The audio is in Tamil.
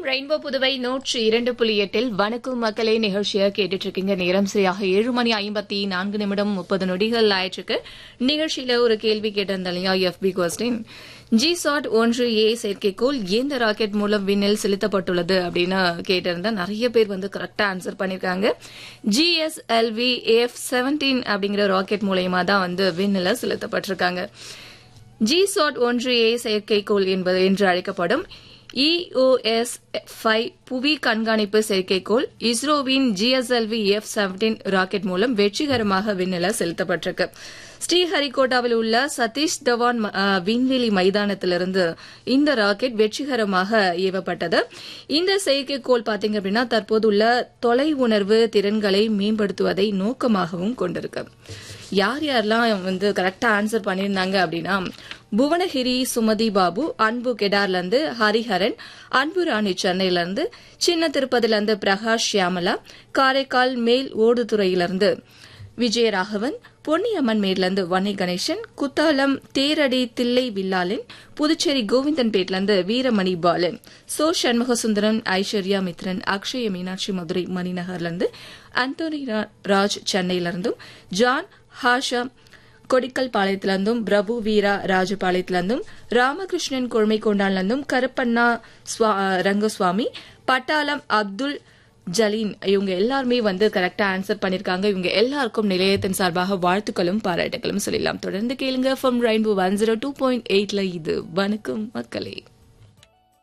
ரெயின்போ புதுவை நூற்றி இரண்டு புள்ளி எட்டில் வணக்கம் மக்களே நிகழ்ச்சியை கேட்டுட்டு இருக்கீங்க நேரம் சரியாக ஏழு மணி ஐம்பத்தி நான்கு நிமிடம் முப்பது நொடிகள் ஆயிற்றுக்கு நிகழ்ச்சியில ஒரு கேள்வி கேட்டிருந்தேன் இல்லையா எஃபி கொஸ்டின் ஜி சாட் ஒன்று ஏ செயற்கைக்கோள் எந்த ராக்கெட் மூலம் விண்ணில் செலுத்தப்பட்டுள்ளது அப்படின்னு கேட்டிருந்தேன் நிறைய பேர் வந்து கரெக்டா ஆன்சர் பண்ணிருக்காங்க ஜிஎஸ்எல்வி எஃப் செவன்டீன் அப்படிங்கிற ராக்கெட் மூலயமா தான் வந்து விண்ணில் செலுத்தப்பட்டிருக்காங்க ஜி சாட் ஒன்று ஏ செயற்கைக்கோள் என்பது என்று அழைக்கப்படும் இஓஎஸ் ஃபைவ் புவி கண்காணிப்பு செயற்கைக்கோள் இஸ்ரோவின் ஜிஎஸ்எல்வி எஃப் செவன்டீன் ராக்கெட் மூலம் வெற்றிகரமாக விண்ணில செலுத்தப்பட்டிருக்கு ஸ்ரீஹரிகோட்டாவில் உள்ள சதீஷ் தவான் ம- அஹ், விண்வெளி மைதானத்திலிருந்து இந்த ராக்கெட் வெற்றிகரமாக ஏவப்பட்டது இந்த செயற்கைக்கோள் பாத்தீங்க அப்படின்னா தற்போது உள்ள தொலை உணர்வு திறன்களை மேம்படுத்துவதை நோக்கமாகவும் கொண்டிருக்கு யார் யாரெல்லாம் வந்து கரெக்டா ஆன்சர் பண்ணியிருந்தாங்க அப்படின்னா புவனகிரி சுமதி பாபு அன்பு கெடார்ல இருந்து ஹரிஹரன் அன்பு ராணி சென்னையில இருந்து சின்ன திருப்பதில இருந்து பிரகாஷ் ஷியாமலா காரைக்கால் மேல் ஓடுதுறையிலிருந்து விஜயராகவன் பொன்னியம்மன் மேட்லேருந்து வன்னை கணேசன் குத்தாலம் தேரடி தில்லை வில்லாலன் புதுச்சேரி கோவிந்தன்பேட்லேருந்து வீரமணி பாலன் சோ சண்முகசுந்தரன் ஐஸ்வர்யா மித்ரன் அக்ஷய மீனாட்சி மதுரை மணிநகர்லேருந்து அந்தோனி ரா- ராஜ் சென்னையிலிருந்தும் ஜான் ஹாஷா கொடிக்கல் பாளையத்திலிருந்தும் பிரபு வீரா ராஜபாளையத்திலிருந்தும் ராமகிருஷ்ணன் கொழுமைக்கொண்டான்லேருந்தும் கருப்பண்ணா சுவா- ரங்கசுவாமி பட்டாளம் அப்துல் ஜலீன் இவங்க எல்லாருமே வந்து கரெக்டா ஆன்சர் பண்ணிருக்காங்க இவங்க எல்லாருக்கும் நிலையத்தின் சார்பாக வாழ்த்துக்களும் பாராட்டுகளும் சொல்லலாம் தொடர்ந்து கேளுங்க from Rainbow one zero two point எயிட்ல இது வணக்கம் மக்களே